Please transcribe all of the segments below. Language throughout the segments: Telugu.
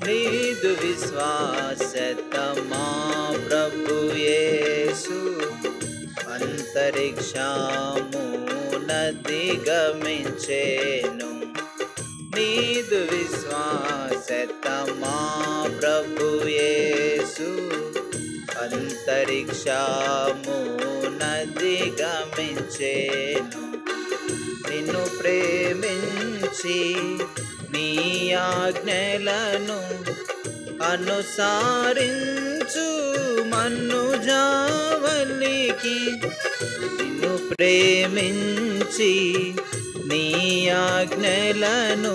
నీదు విశ్వాసతమా ప్రభు యేసు అంతరిక్షము నదిగమించేను నీదు విశ్వాసతమా ప్రభు యేసు అంతరిక్షము నదిగమించేను నిన్ను ప్రేమించి నీ ఆజ్ఞలను అనుసారించు మన్నుజావలికి నిన్ను ప్రేమించి నీ ఆజ్ఞలను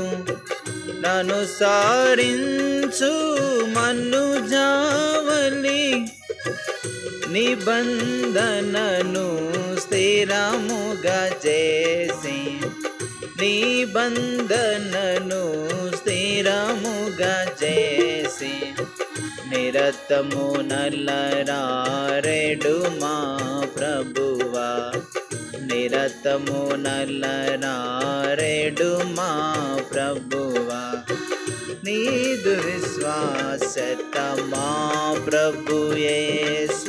అనుసారించు మన్నుజావలి నిబంధనను స్థిరముగా చేసి నిబంధనను స్థిరముగా చేసి నిరతము నల్లరారెడు మా ప్రభువా నిరతము నల్లరారెడు మా ప్రభువా నీదు విశ్వాసత మా ప్రభు యేసు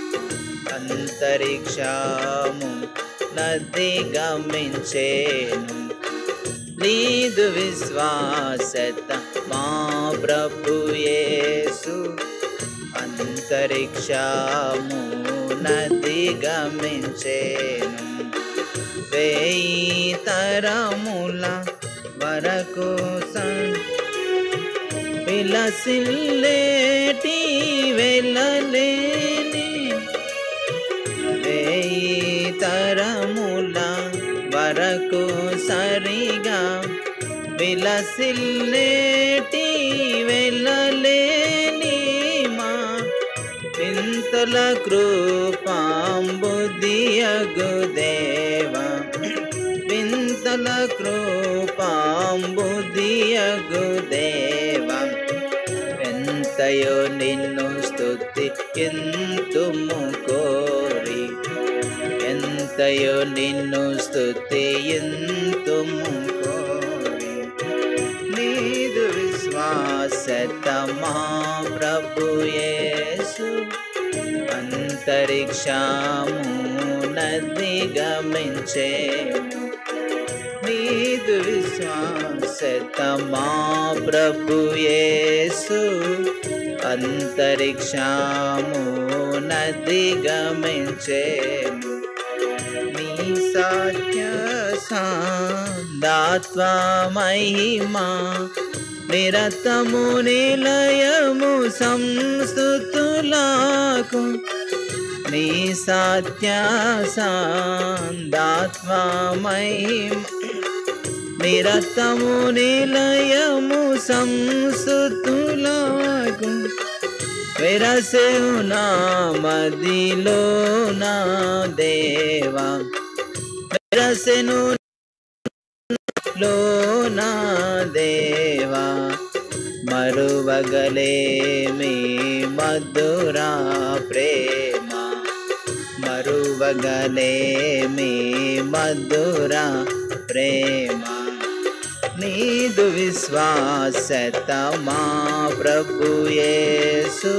అంతరిక్షము నది గమించేను నీదు విశ్వాసత మా ప్రభు యేసు అంతరిక్షము నది గమించేను వేయి తరముల వరకు సం- విలసిల్లేటి వెళ్ళలేని వేయి తరముల వరకు సరిగా విలసిల్లేటి వెళ్ళలేని మా ఇంతల కృపాంబుదియగు దేవా వింతల కృపాంబుదియగు దేవా ఎంతయో నిన్ను స్తుతి ఎంతుము కోరి ఎంతయో నిన్ను స్తుతి ఎంతుము కోరి నీదు విశ్వాసత మా ప్రభు యేసు అంతరిక్షము నది గమించేను నీదు విశ్వాసత మా ప్రభు యేసు అంతరిక్షము నది గమించేను నీ సాధ్య సాత్వ మహిమా నిరతము నిలయము సంస్థుతులకు నీ సాత్య సాత్వ మహిమ నిరతము నిలయము సంస్థుతులకు విరసేవు నా మదిలో నా దేవా విరసెను లో నా దేవా మరువగలేమి మధురా ప్రేమ మరువగలేమి మధురా ప్రేమ నీదు విశ్వాసత మా ప్రభు యేసు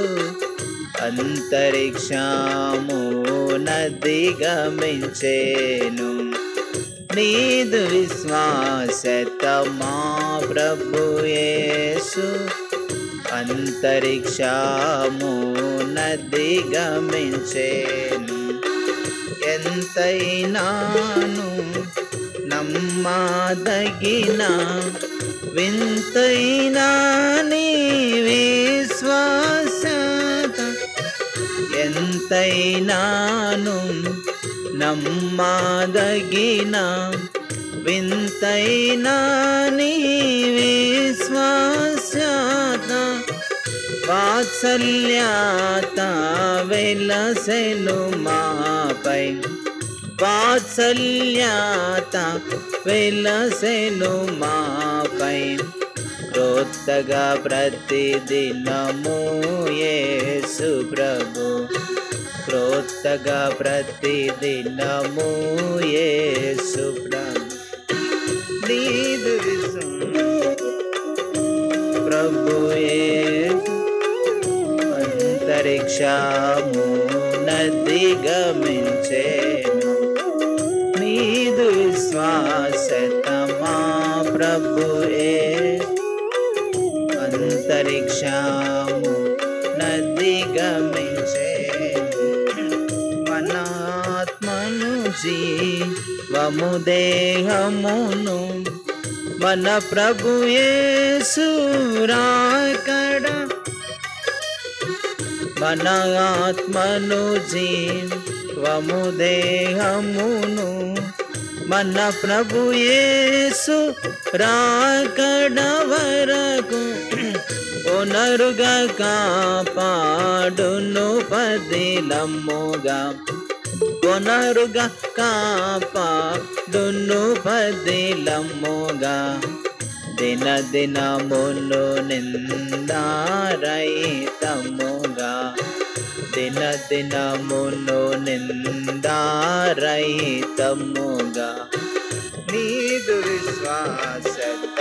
అంతరిక్షము నది గమించేను నీదు విశ్వాసత మా ప్రభు యేసు అంతరిక్షము నది గమించేను ఎంతైనాను నమ్మదగిన వింతైనా నీ విశ్వాసత ఎంతైనాను నమ్మదగిన వింతైనా నీ విశ్వాసత వాత్సల్యాత వెలసెను మాపై వాత్సల్యాత వెలసెను మాపై క్రొత్తగా ప్రతిదినము యేసు ప్రభు క్రొత్తగా ప్రతిదినము యేసు ప్రభు నీదు విశ్వం ప్రభు యేసు అంతరిక్షము నదిగమించేను నీదు విశ్వాసత మా ప్రభుయే అంతరిక్షము నదిగమించేను మన ఆత్మను జీవము దేహమును మన ప్రభు యేసురాకడ మన ఆత్మను జీవము దేహమును మన ప్రభు యేసు రాకడ వరకు పునరుగా కాపాడును పదిలమ్ముగా కొనరుగా కాపాడును పదిలమ్ముగా దిన దినములు నిందారహితముగా దిన దినములు నిందారహితముగా నీదు విశ్వాసత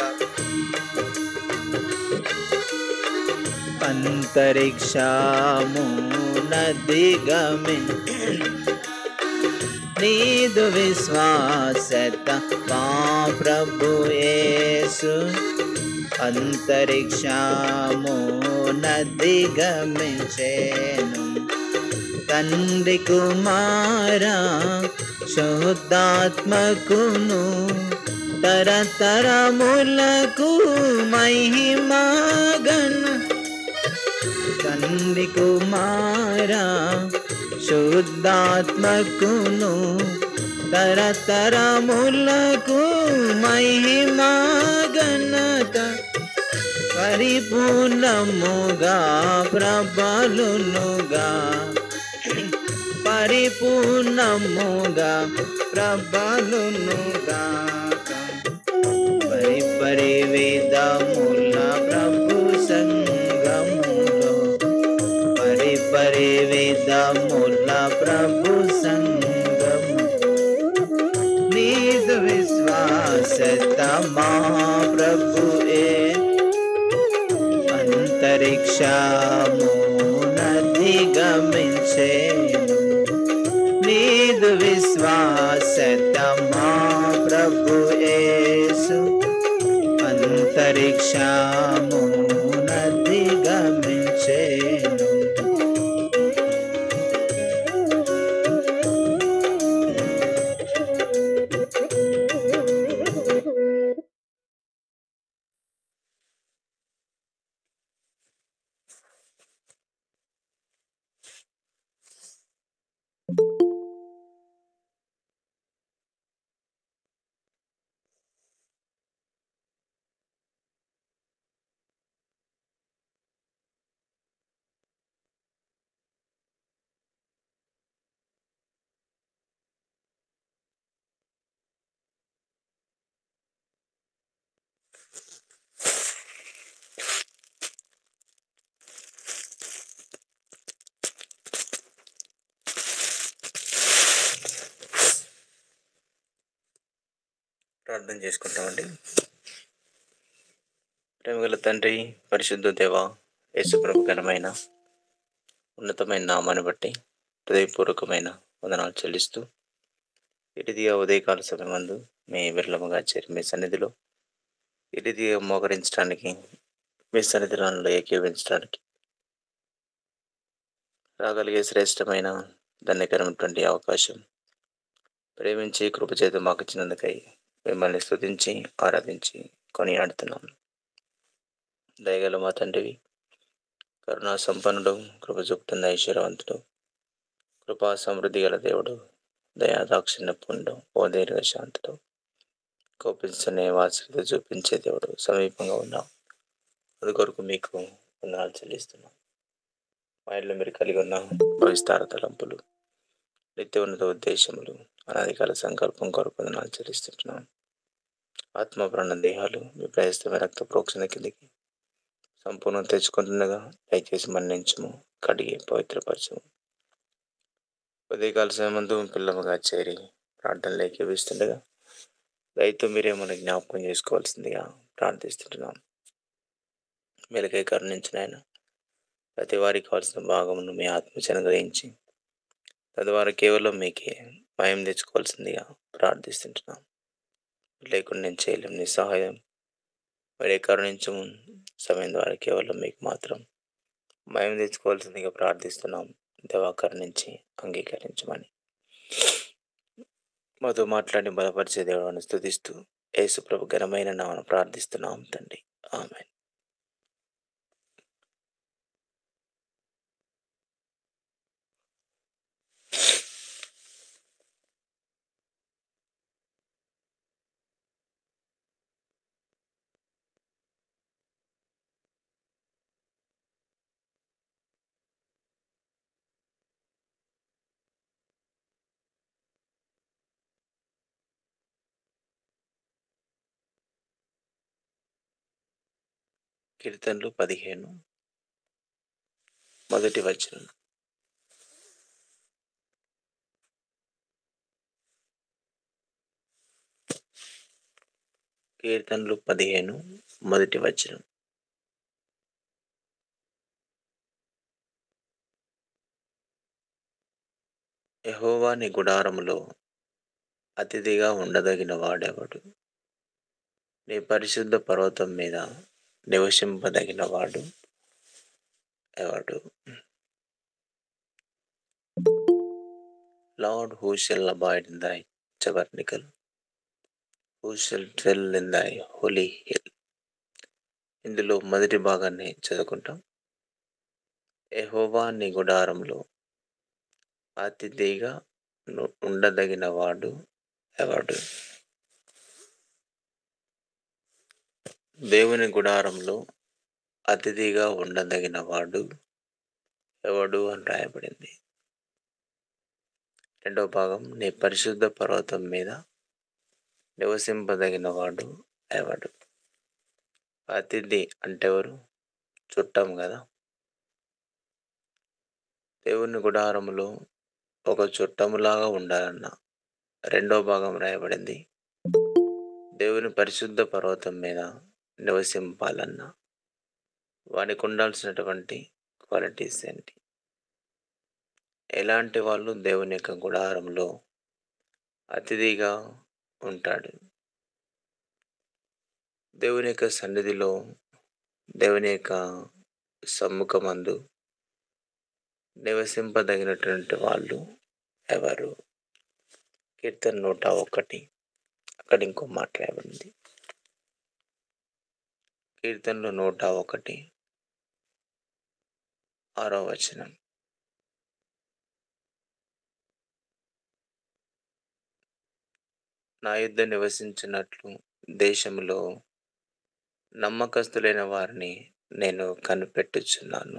అంతరిక్షము నదిగమి నీదు విశ్వాసత మా ప్రభు యేసు అంతరిక్షము నదిగమించేను తండ్రి కుమారా శుద్ధాత్మకును తరతరములకు మహిమాగణ తండ్రి కుమారా శుద్ధాత్మకును తరతరములకు మహిమాగణత పరిపూర్ణముగా ప్రబలునుగా పరిపూర్ణముగా ప్రబలునుగా పరి పరి వేదముల ప్రభు సంగములో పరి పరి వేదముల ప్రభు సంగము నీదు విశ్వాసత మా ప్రభుయే అంతరిక్షము నదిగమించేను నీదు విశ్వాసత మా ప్రభు యేసు అంతరిక్షము నదిగమించేను ప్రార్థన చేసుకుంటామండి ప్రేమగల తండ్రి పరిశుద్ధ దేవ యేసుప్రభుకరమైన ఉన్నతమైన నామాన్ని బట్టి హృదయపూర్వకమైన వందనాలు చెల్లిస్తూ ఇటుదిగా ఉదయకాల సమయమందు మీ విరళముగా చేరి మీ సన్నిధిలో ఇటుదిగా మోకరించడానికి మీ సన్నిధిలో ఏకీవించడానికి రాగలిగే శ్రేష్టమైన ధన్యకరమైనటువంటి అవకాశం ప్రేమించి కృపచేత మాకు ఇచ్చినందుకై మిమ్మల్ని స్తుతించి ఆరాధించి కొనియాడుతున్నాం దయగల మా తండ్రివి కరుణా సంపన్నుడు కృప చూపుతున్న ఐశ్వర్యవంతుడు కృపా సమృద్ధి గల దేవుడు దయా దాక్షిణ్యపుండు ఓ దీర్ఘ శాంతుడు కోపించనే వాత్సల్యత చూపించే దేవుడు సమీపంగా ఉన్నాం అది కొరకు మీకు వందనాలు చెల్లిస్తున్నాం మా ఇల్లు మీరు కలిగి ఉన్న భవిస్తార తలంపులు నిత్య ఉన్నత ఉద్దేశములు అనాదికాల సంకల్పం కొరకు వందనాలు చెల్లిస్తుంటున్నాం ఆత్మ ప్రాణ దేహాలు మీ ప్రయస్తమైన రక్త ప్రోక్షణ కిందికి సంపూర్ణం తెచ్చుకుంటుండగా దయచేసి మన్నించము కడిగి పవిత్రపరచము ఉదయకాల సమయంలో పిల్లముగా చేరి ప్రార్థనలు ఏకీవిస్తుండగా దయతో మీరే మన జ్ఞాపకం చేసుకోవాల్సిందిగా ప్రార్థిస్తుంటున్నాం మెలకై కరుణించిన ఆయన ప్రతి వారికి కావాల్సిన భాగమును మీ ఆత్మచ అనుగ్రహించి తద్వారా కేవలం మీకే భయం తెచ్చుకోవాల్సిందిగా ప్రార్థిస్తుంటున్నాం లేకుండా నేను చేయలేం నీ సహాయం మీరే కరుణించము సమయం ద్వారా కేవలం మీకు మాత్రం భయం తెచ్చుకోవాల్సిందిగా ప్రార్థిస్తున్నాం దేవా కరుణించి అంగీకరించమని మాతో మాట్లాడి బలపరిచే దేవుడిని స్థుతిస్తూ యేసు ప్రభు ఘనమైన నామను ప్రార్థిస్తున్నాం తండ్రి ఆమె కీర్తనలు పదిహేను మొదటి వచనం కీర్తనలు పదిహేను మొదటి వచనం యెహోవా నీ గుడారములో అతిథిగా ఉండదగిన వాడెవడు నీ పరిశుద్ధ పర్వతం మీద నివసింపదగిన వాడు ఎవడు Lord who shall abide in thy tabernacle who shall dwell in thy holy hill ఇందులో మొదటి భాగాన్ని చదువుకుంటాం యెహోవా నీ గుడారంలో అతిథిగా ను- ఉండదగిన వాడు ఎవడు దేవుని గుడారంలో అతిథిగా ఉండదగిన వాడు ఎవడు అని రాయబడింది రెండో భాగం నీ పరిశుద్ధ పర్వతం మీద నివసింపదగిన వాడు ఎవడు అతిథి అంటే ఎవరు చుట్టం కదా దేవుని గుడారములో ఒక చుట్టములాగా ఉండాలన్న రెండో భాగం రాయబడింది దేవుని పరిశుద్ధ పర్వతం మీద నివసింపాలన్న వానికి ఉండాల్సినటువంటి క్వాలిటీస్ ఏంటి ఎలాంటి వాళ్ళు దేవుని యొక్క గుడారంలో అతిథిగా ఉంటాడు దేవుని యొక్క సన్నిధిలో దేవుని యొక్క సమ్ముఖమందు నివసింపదగినటువంటి వాళ్ళు ఎవరు కీర్తన నూట ఒకటి అక్కడ ఇంకో మాట రాయబడింది కీర్తనలు నూట ఒకటి ఆరో వచనం నా యుద్ధ నివసించినట్లు దేశంలో నమ్మకస్తులైన వారిని నేను కనిపెట్టుచున్నాను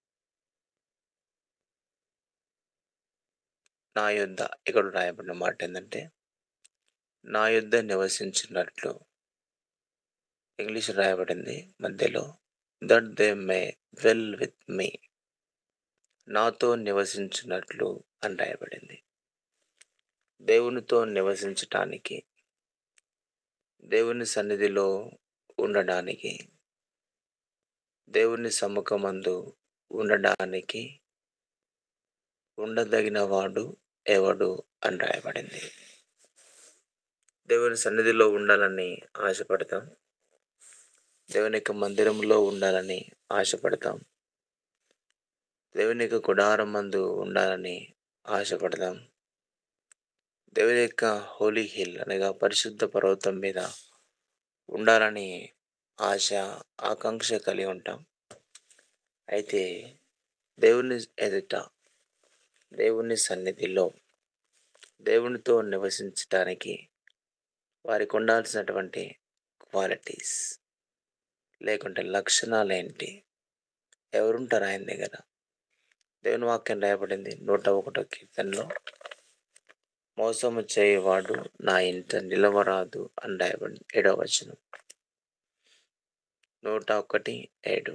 నా యుద్ధ ఇక్కడ రాయబడిన మాట ఏంటంటే నా యుద్ధ నివసించినట్లు ఇంగ్లీష్ రాయబడింది మధ్యలో that they may dwell with me నాతో నివసించినట్లు అని రాయబడింది దేవునితో నివసించటానికి దేవుని సన్నిధిలో ఉండడానికి దేవుని సముఖమందు ఉండడానికి ఉండదగిన వాడు ఎవడు అని రాయబడింది దేవుని సన్నిధిలో ఉండాలని ఆశపడతాం దేవుని యొక్క మందిరంలో ఉండాలని ఆశపడతాం దేవుని యొక్క గుడారం మందు ఉండాలని ఆశపడతాం దేవుని యొక్క హోలీ హిల్ అనగా పరిశుద్ధ పర్వతం మీద ఉండాలని ఆశ ఆకాంక్ష కలిగి ఉంటాం అయితే దేవుని ఎదుట దేవుని సన్నిధిలో దేవునితో నివసించటానికి వారికి ఉండాల్సినటువంటి క్వాలిటీస్ లేకుంటే లక్షణాలు ఏంటి ఎవరుంటారు ఆయన దగ్గర దేవుని వాక్యం రాయబడింది నూట ఒకటో కీర్తనలో మోసము చేయవాడు నా ఇంట నిలవరాదు అని రాయబడింది ఏడవ వచనం నూట ఒకటి ఏడు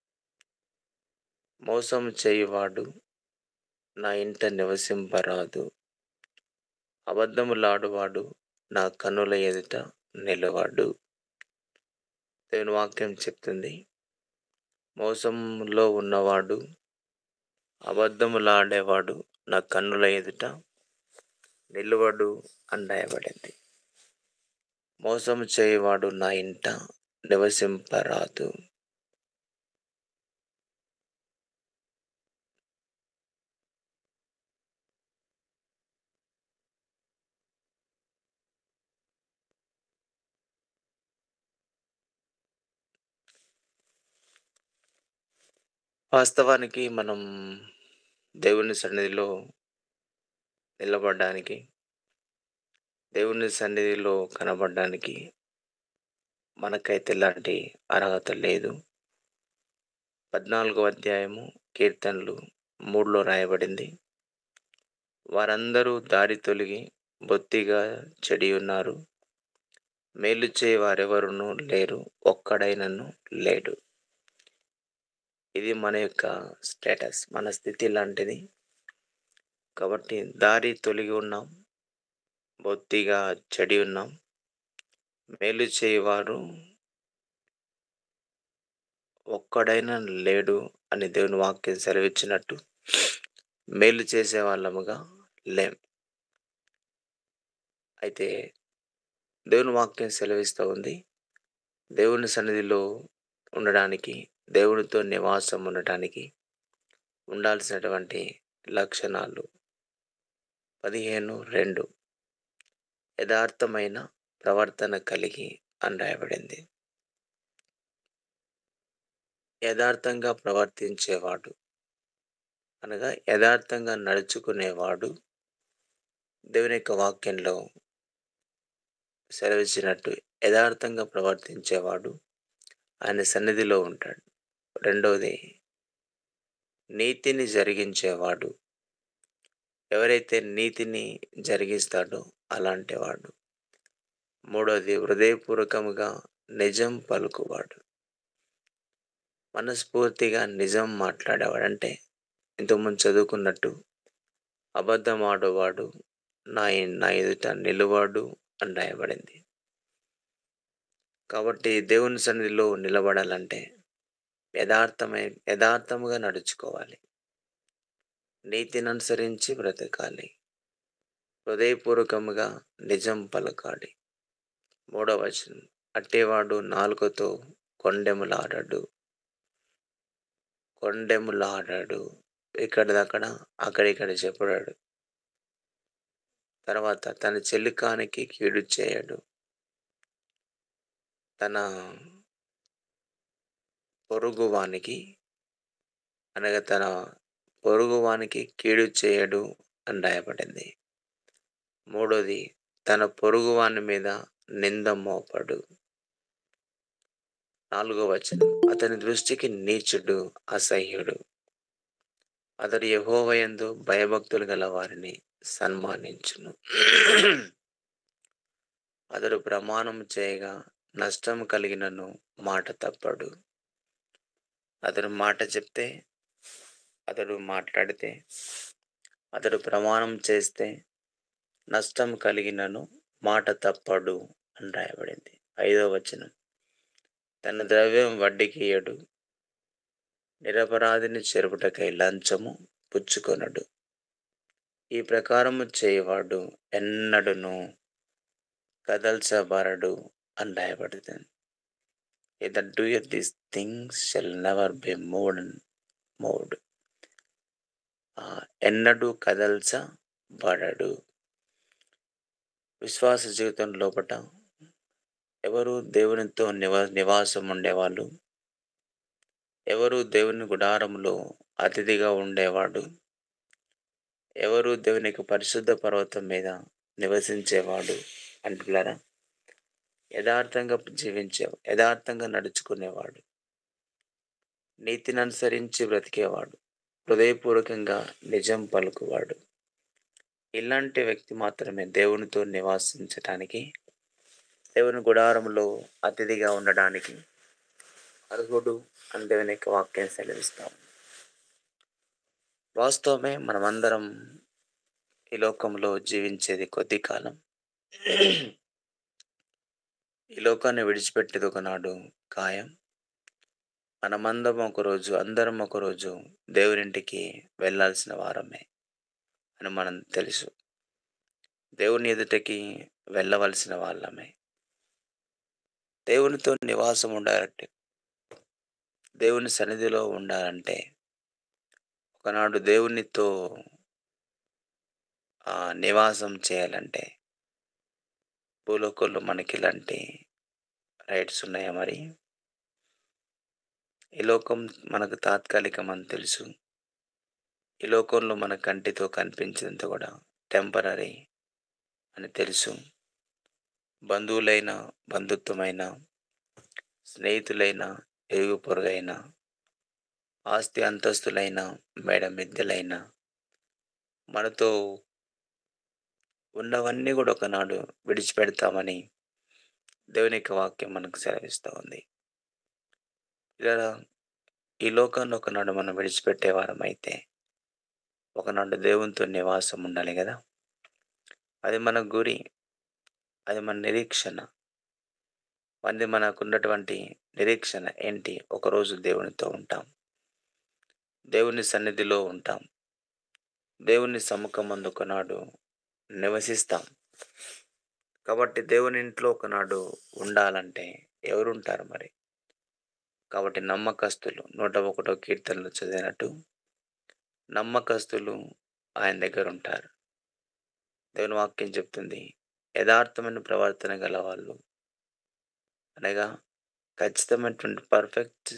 మోసము చేయువాడు నా ఇంట నివసింపరాదు అబద్ధములాడువాడు నా కన్నుల ఎదుట నిలవాడు దేవుని వాక్యం చెప్తుంది మోసంలో ఉన్నవాడు అబద్ధములాడేవాడు నా కన్నుల ఎదుట నిలువడు అని రాయబడింది మోసము చేయవాడు నా ఇంట నివసింపరాదు వాస్తవానికి మనం దేవుని సన్నిధిలో నిలబడడానికి దేవుని సన్నిధిలో కనబడడానికి మనకైతే ఎలాంటి అర్హత లేదు పద్నాలుగో అధ్యాయము కీర్తనలు మూడులో రాయబడింది వారందరూ దారి తొలగి బొత్తిగా చెడి ఉన్నారు మేలు చేయ వారెవరునూ లేరు ఒక్కడైనను లేడు ఇది మన యొక్క స్టేటస్ మన స్థితి లాంటిది కాబట్టి దారి తొలగి ఉన్నాం బొత్తిగా చెడి ఉన్నాం మేలు చేయవారు ఒక్కడైనా లేడు అని దేవుని వాక్యం సెలవిచ్చినట్టు మేలు చేసే వాళ్ళముగా లేం అయితే దేవుని వాక్యం సెలవిస్తూ ఉంది దేవుని సన్నిధిలో ఉండడానికి దేవునితో నివాసం ఉండటానికి ఉండాల్సినటువంటి లక్షణాలు పదిహేను రెండు యథార్థమైన ప్రవర్తన కలిగి అని రాయబడింది యథార్థంగా ప్రవర్తించేవాడు అనగా యథార్థంగా నడుచుకునేవాడు దేవుని యొక్క వాక్యంలో సెలవిచ్చినట్టు యథార్థంగా ప్రవర్తించేవాడు ఆయన సన్నిధిలో ఉంటాడు రెండవది నీతిని జరిగించేవాడు ఎవరైతే నీతిని జరిగిస్తాడో అలాంటి వాడు మూడవది హృదయపూర్వకముగా నిజం పలుకువాడు మనస్ఫూర్తిగా నిజం మాట్లాడేవాడు అంటే ఇంతకుముందు చదువుకున్నట్టు అబద్ధం ఆడేవాడు నా నా ఎదుట నిలువాడు అని రాయబడింది కాబట్టి దేవుని సన్నిధిలో నిలబడాలంటే యథార్థమై యథార్థముగా నడుచుకోవాలి నీతిని అనుసరించి బ్రతకాలి హృదయపూర్వకముగా నిజం పలకాలి మూడవ వచనం అట్టేవాడు నాలుకతో కొండెములాడాడు కొండెములాడాడు ఇక్కడిదక్కడ అక్కడిక్కడ చెప్పడాడు తర్వాత తన చెల్లికానికి కీడు చేయడు తన పొరుగువానికి అనగా తన పొరుగువానికి కీడు చేయడు అని రాయబడింది మూడోది తన పొరుగువాని మీద నింద మోపడు నాలుగో వచనం అతని దృష్టికి నీచుడు అసహ్యుడు అతడు యహోవయందు భయభక్తులు గల వారిని సన్మానించును అతడు ప్రమాణం చేయగా నష్టం కలిగినను మాట తప్పడు అతడు మాట చెప్తే అతడు మాట్లాడితే అతడు ప్రమాణం చేస్తే నష్టం కలిగినను మాట తప్పడు అని రాయబడింది ఐదో వచనం తన ద్రవ్యం వడ్డీకి ఇయ్యడు నిరపరాధిని చెరుపుటకై లంచము పుచ్చుకొనడు ఈ ప్రకారము చేయవాడు ఎన్నడును కదల్చబరడు అని రాయబడుతుంది that do ye these things shall never be moved moved ఎన్నడూ కదల్చబడడు విశ్వాస జీవితం లోపట ఎవరు దేవునితో నివా నివాసం ఉండేవాళ్ళు ఎవరు దేవుని గుడారంలో అతిథిగా ఉండేవాడు ఎవరు దేవునికి పరిశుద్ధ పర్వతం మీద నివసించేవాడు అంటున్నారా యథార్థంగా జీవించే యథార్థంగా నడుచుకునేవాడు నీతిని అనుసరించి బ్రతికేవాడు హృదయపూర్వకంగా నిజం పలుకువాడు ఇలాంటి వ్యక్తి మాత్రమే దేవునితో నివాసించటానికి దేవుని గుడారంలో అతిథిగా ఉండడానికి అర్హుడు అని దేవుని యొక్క వాక్యం సెలవిస్తాం వాస్తవమే మనమందరం ఈ లోకంలో జీవించేది కొద్ది కాలం ఈ లోకాన్ని విడిచిపెట్టేది ఒకనాడు ఖాయం మనమందరం ఒకరోజు అందరం ఒకరోజు దేవునింటికి వెళ్ళాల్సిన వారమే అని మనం తెలుసు దేవుని ఎదుటకి వెళ్ళవలసిన వాళ్ళమే దేవునితో నివాసం ఉండాలంటే దేవుని సన్నిధిలో ఉండాలంటే ఒకనాడు దేవునితో ఆ, నివాసం చేయాలంటే భూలోకంలో మనకి ఇలాంటి రైట్స్ ఉన్నాయా మరి ఈ లోకం మనకు తాత్కాలికం అని తెలుసు ఈ లోకంలో మన కంటితో కనిపించేంత కూడా టెంపరీ అని తెలుసు బంధువులైన బంధుత్వమైన స్నేహితులైన ఎరుగు పొరుగైన ఆస్తి అంతస్తులైన మేడ మిద్దెలైన మనతో ఉన్నవన్నీ కూడా ఒకనాడు విడిచిపెడతామని దేవుని యొక్క వాక్యం మనకు సెలవిస్తూ ఉంది ఇలా ఈ లోకాన్ని ఒకనాడు మనం విడిచిపెట్టే వారం అయితే ఒకనాడు దేవునితో నివాసం ఉండాలి కదా అది మన గురి అది మన నిరీక్షణ అది మనకున్నటువంటి నిరీక్షణ ఏంటి ఒకరోజు దేవునితో ఉంటాం దేవుని సన్నిధిలో ఉంటాం దేవుని సముఖం ముందు ఒకనాడు నివసిస్తాం కాబట్టి దేవుని ఇంట్లో ఒకనాడు ఉండాలంటే ఎవరుంటారు మరి కాబట్టి నమ్మకస్తులు నూట ఒకటో కీర్తనలు చదివినట్టు నమ్మకస్తులు ఆయన దగ్గర ఉంటారు దేవుని వాక్యం చెప్తుంది యథార్థమైన ప్రవర్తన గల వాళ్ళు అనగా ఖచ్చితమైనటువంటి పర్ఫెక్ట్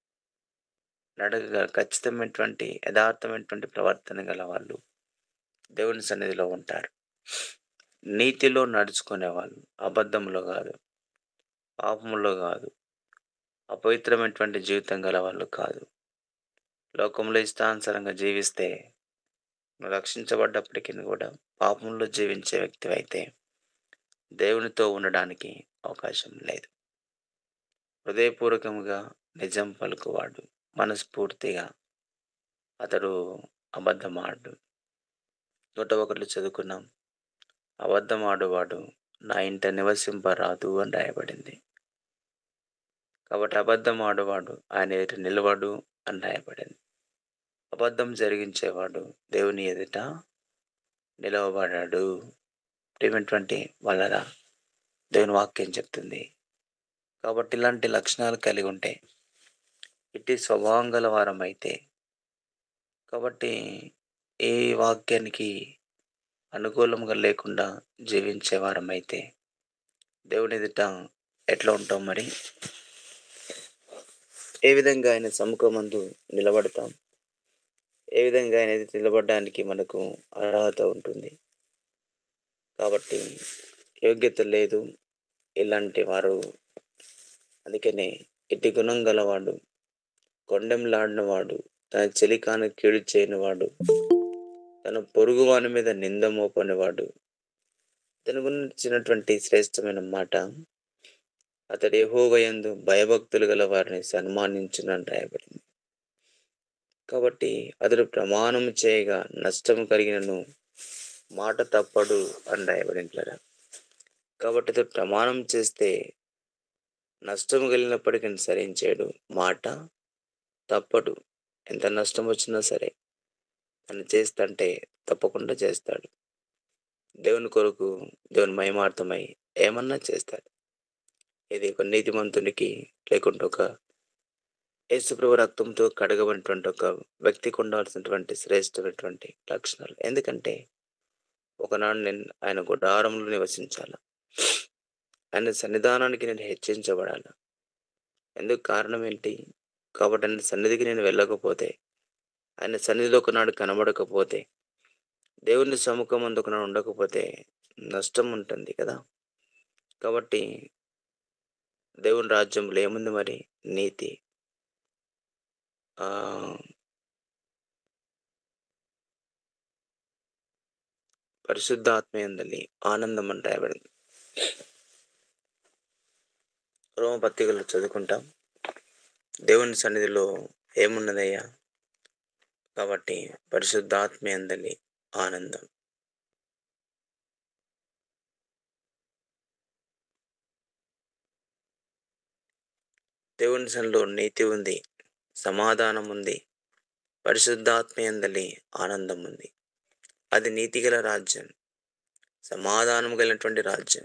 నడక ఖచ్చితమైనటువంటి యథార్థమైనటువంటి ప్రవర్తన గల వాళ్ళు దేవుని సన్నిధిలో ఉంటారు నీతిలో నడుచుకునే వాళ్ళు అబద్ధంలో కాదు పాపములో కాదు అపవిత్రమైనటువంటి జీవితం గల వాళ్ళు కాదు లోకంలో ఇష్టానుసారంగా జీవిస్తే నువ్వు రక్షించబడ్డప్పటికీ కూడా పాపంలో జీవించే వ్యక్తి అయితే దేవునితో ఉండడానికి అవకాశం లేదు హృదయపూర్వకంగా నిజం పలుకువాడు మనస్ఫూర్తిగా అతడు అబద్ధమాడు నూట ఒకటిలో చదువుకున్నాం అబద్ధం ఆడువాడు నా ఇంట నివసింపరాదు అని రాయబడింది కాబట్టి అబద్ధం ఆడువాడు ఆయన ఎదుట నిలవడు అని రాయబడింది అబద్ధం జరిగించేవాడు దేవుని ఎదుట నిలవబడాడు ప్రేమటువంటి వాళ్ళరా దేవుని వాక్యం చెప్తుంది కాబట్టి ఇలాంటి లక్షణాలు కలిగి ఉంటే ఇట్టి స్వభావం గల వారం అయితే కాబట్టి ఏ వాక్యానికి అనుకూలంగా లేకుండా జీవించే వారం అయితే దేవుని ఎదుట ఎట్లా ఉంటాం మరి ఏ విధంగా ఆయన సముఖమందు నిలబడతాం ఏ విధంగా ఆయన ఎదుట నిలబడడానికి మనకు అర్హత ఉంటుంది కాబట్టి యోగ్యత లేదు ఇలాంటి వారు అందుకనే ఇట్టి గుణం గలవాడు కొండెంలాడినవాడు తన చెలికాను కీడు చేయనివాడు తన పొరుగు వాని మీద నింద మోపనివాడు తన గురించినటువంటి శ్రేష్టమైన మాట అతడు యెహోవాయందు భయభక్తులు గల వారిని సన్మానించునని రాయబడింది కాబట్టి అతడు ప్రమాణం చేయగా నష్టం కలిగినను మాట తప్పడు అని రాయబడింటారా కాబట్టి అతడు ప్రమాణం చేస్తే నష్టం కలిగినప్పటికీ సరేం చేయడు మాట తప్పడు ఎంత నష్టం వచ్చినా సరే తను చేస్తంటే తప్పకుండా చేస్తాడు దేవుని కొరకు దేవుని మహిమార్థమై ఏమన్నా చేస్తాడు ఇది ఒక నీతిమంతునికి లేకుంటే ఒక యేసుప్రభు రక్తంతో కడగబడినటువంటి ఒక వ్యక్తికి ఉండాల్సినటువంటి శ్రేష్టమైనటువంటి లక్షణాలు ఎందుకంటే ఒకనాడు నేను ఆయన గుడారంలో నివసించాల ఆయన సన్నిధానానికి నేను హెచ్చించబడాల ఎందుకు కారణం ఏంటి కాబట్టి ఆయన సన్నిధికి నేను వెళ్ళకపోతే ఆయన సన్నిధిలో ఒకనాడు కనబడకపోతే దేవుని సముఖం ముందు ఒకనాడు ఉండకపోతే నష్టం ఉంటుంది కదా కాబట్టి దేవుని రాజ్యంలో ఏముంది మరి నీతి ఆ పరిశుద్ధాత్మయందలి ఆనందం అని రాయబడింది రోమ పత్రికలు చదువుకుంటాం దేవుని సన్నిధిలో ఏమున్నదయ్యా కాబట్టి పరిశుద్ధాత్మయందలి ఆనందం దేవుని సన్నిలో నీతి ఉంది సమాధానం ఉంది పరిశుద్ధాత్మయందలి ఆనందం ఉంది అది నీతిగల రాజ్యం సమాధానం కలిగినటువంటి రాజ్యం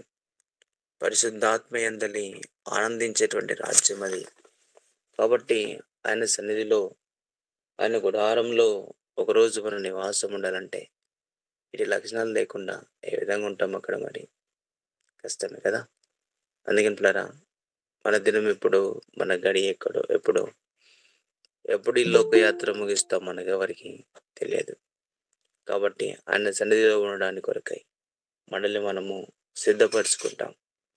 పరిశుద్ధాత్మయందలి ఆనందించేటువంటి రాజ్యం అది కాబట్టి ఆయన సన్నిధిలో ఆయన గుడారంలో ఒకరోజు మన నివాసం ఉండాలంటే ఇటు లక్షణాలు లేకుండా ఏ విధంగా ఉంటాం అక్కడ మరి కష్టమే కదా అందుకని పిల్లరా మన దినం ఎప్పుడు మన గడి ఎక్కడో ఎప్పుడు ఎప్పుడు ఈ లోకయాత్ర ముగిస్తాం మనకు ఎవరికి తెలియదు కాబట్టి ఆయన సన్నిధిలో ఉండడానికి కొరకై మనల్ని మనము సిద్ధపరచుకుంటాం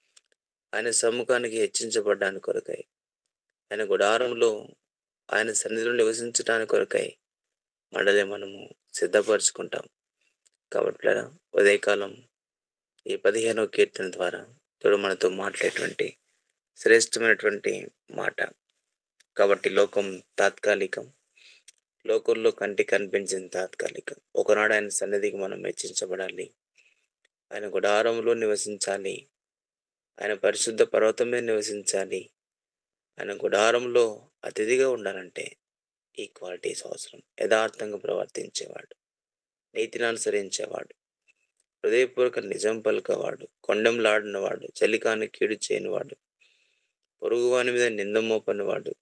ఆయన సమ్ముఖానికి హెచ్చించబడ్డానికి కొరకై ఆయన గుడారంలో ఆయన సన్నిధిలో నివసించడానికి కొరకై మనల్ని మనము సిద్ధపరచుకుంటాం కాబట్టి పిల్లరా ఉదయకాలం ఈ పదిహేనవ కీర్తన ద్వారా దేవుడు మనతో మాట్లాడేటువంటి శ్రేష్టమైనటువంటి మాట కాబట్టి లోకం తాత్కాలికం లోకంలో కంటి కనిపించింది తాత్కాలికం ఒకనాడు ఆయన సన్నిధికి మనం మెచ్చించబడాలి ఆయన గుడారంలో నివసించాలి ఆయన పరిశుద్ధ పర్వతం మీద నివసించాలి ఆయన గుడారంలో అతిథిగా ఉండాలంటే ఈ క్వాలిటీస్ అవసరం యథార్థంగా ప్రవర్తించేవాడు నీతిని అనుసరించేవాడు హృదయపూర్వక నిజం పలుకవాడు కొండెంలాడినవాడు చలికాని కీడు చేయనివాడు పొరుగువాని మీద నింద మోపనివాడు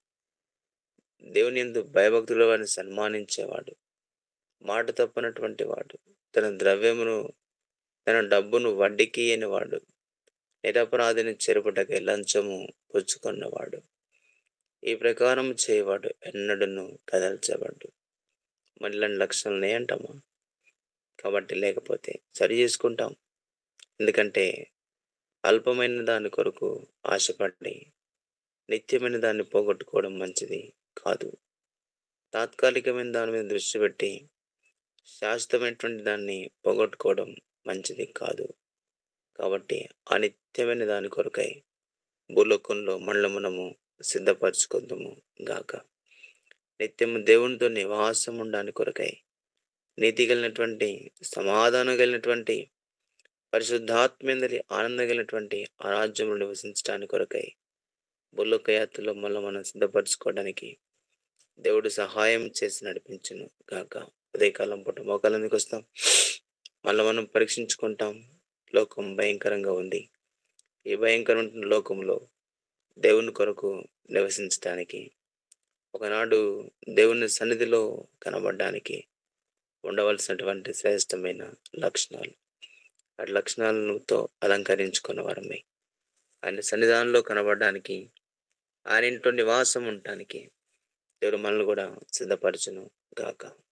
దేవుని ఎందు భయభక్తుల వారిని సన్మానించేవాడు మాట తప్పనటువంటి వాడు తన ద్రవ్యమును తన డబ్బును వడ్డీకి వాడు నిరపరాధిని చెరుపుటకై లంచము పుచ్చుకున్నవాడు ఈ ప్రకారం చేయవాడు ఎన్నడను కదల్చబడ్డు మళ్ళీ లక్షణాలు అంటామా కాబట్టి లేకపోతే సరి చేసుకుంటాం ఎందుకంటే అల్పమైన దాని కొరకు ఆశపడి నిత్యమైన దాన్ని పోగొట్టుకోవడం మంచిది కాదు తాత్కాలికమైన దాని మీద దృష్టి పెట్టి శాశ్వతమైనటువంటి దాన్ని పోగొట్టుకోవడం మంచిది కాదు కాబట్టి ఆ నిత్యమైన దాని కొరకై భూలోకంలో మనలో మనము సిద్ధపరచుకుందాము గాక నిత్యము దేవునితో నివాసం ఉండడానికి కొరకై నీతి కలిగినటువంటి సమాధానం కలిగినటువంటి పరిశుద్ధాత్మేందరి ఆనందం కలిగినటువంటి ఆ రాజ్యంలో నివసించడానికి కొరకై బుల్లొక్క యాత్రలో మళ్ళీ మనం సిద్ధపరచుకోవడానికి దేవుడు సహాయం చేసి నడిపించును గాక ఉదయకాలం పూట మోకాలందుకు వస్తాం మళ్ళీ మనం పరీక్షించుకుంటాం లోకం భయంకరంగా ఉంది ఈ భయంకరమైన లోకంలో దేవుని కొరకు నివసించడానికి ఒకనాడు దేవుని సన్నిధిలో కనబడడానికి ఉండవలసినటువంటి శ్రేష్టమైన లక్షణాలు ఆ లక్షణాలతో అలంకరించుకున్న వారమై ఆయన సన్నిధానంలో కనబడడానికి ఆయన ఇంట్లో నివాసం ఉండటానికి దేవుడు మనల్ని కూడా సిద్ధపరచును గాక